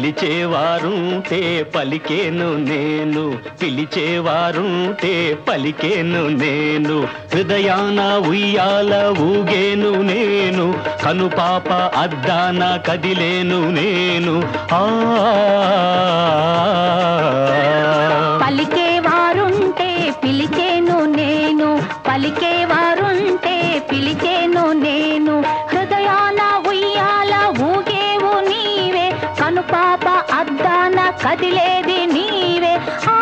పిలిచేవారుంటే పలికేను నేను పిలిచేవారుంటే పలికేను నేను హృదయాన ఉయ్యాల ఊగేను నేను కనుపాప అద్దాన కదిలేను నేను ఆ పలికేవారుంటే పిలిచేను నేను పలికేవారుంటే పిలిచేను నేను హృదయాన ఉయ్యాల ఊగేవు నీవే కనుపాప అద్దాన కదిలేది నీవే ఆ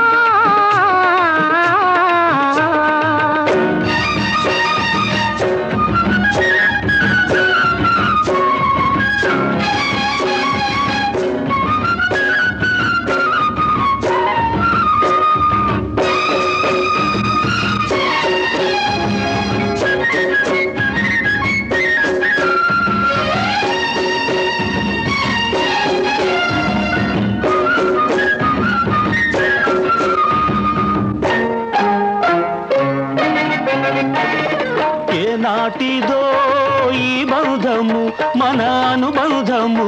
ఏ నాటిదో ఈ బంధము మన అనుబంధము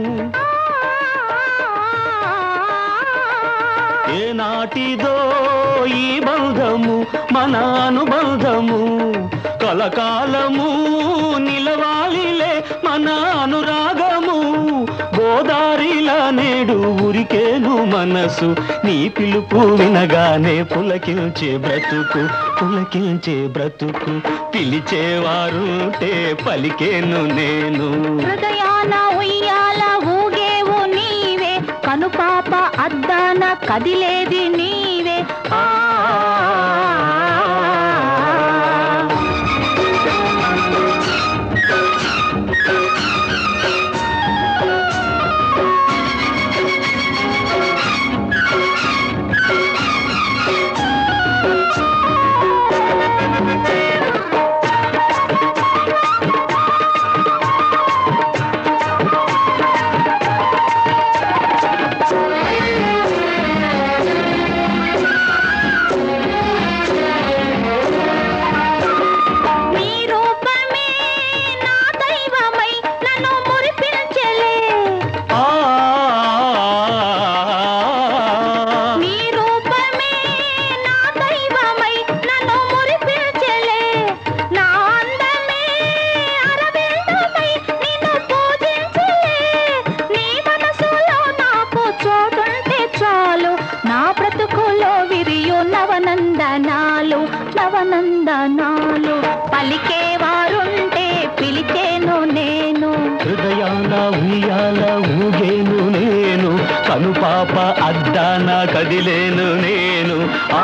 ఏ నాటిదో ఈ బంధము మన అనుబంధము కలకాలము నిలవాలిలే మన అనురాగము గోదారిలా నేడు ఉరికేను మనసు నీ పిలుపు వినగానే పులకించే బ్రతుకు పులకించే బ్రతుకు పిలిచేవారుంటే పలికేను నేను హృదయాన ఉయ్యాల ఊగేవు నీవే కనుపాప అద్దాన కదిలేది నీవే ఆ నీ రూపమే నా దైవమై నన్ను మురిపించలే ఆ నీ రూపమే నా దైవమై నన్ను మురిపించలే నా అందమే అరవిందమై నిన్ను పూజించలే నీ మనసులో నాకు చోటుంటే చాలు నా బ్రతుకులో విరియు నవనందనాలు నవనందనాలు పలికేవారుంటే పిలిచేను నేను హృదయాన ఉయ్యాల ఊగేను నేను కనుపాప అద్దాన కదిలేను నేను ఆ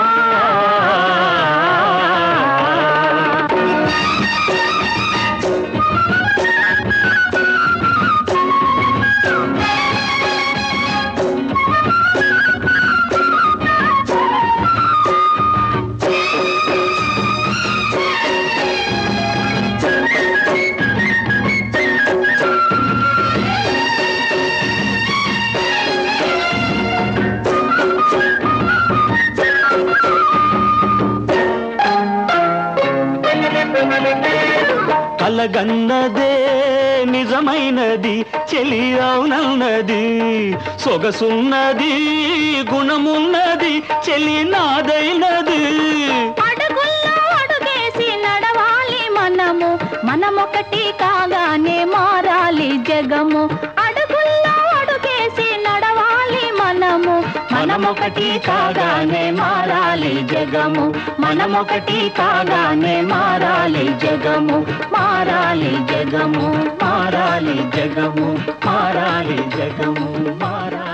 కలగన్నదే నిజమైనది చెలి అవునన్నది సొగసున్నది గుణమున్నది చెలి నాదైనది అడుగుల్లో అడుగేసి నడవాలి మనము మనమొకటి కాగానే మారాలి జగము అడుగుల్లో అడుగేసి నడవాలి మనము మనమొకటి కాగానే మారాలి జగము మనమొకటి కాగానే మారాలి జగము మారాలి జగము మారాలి జగము మారాలి జగము మారాలి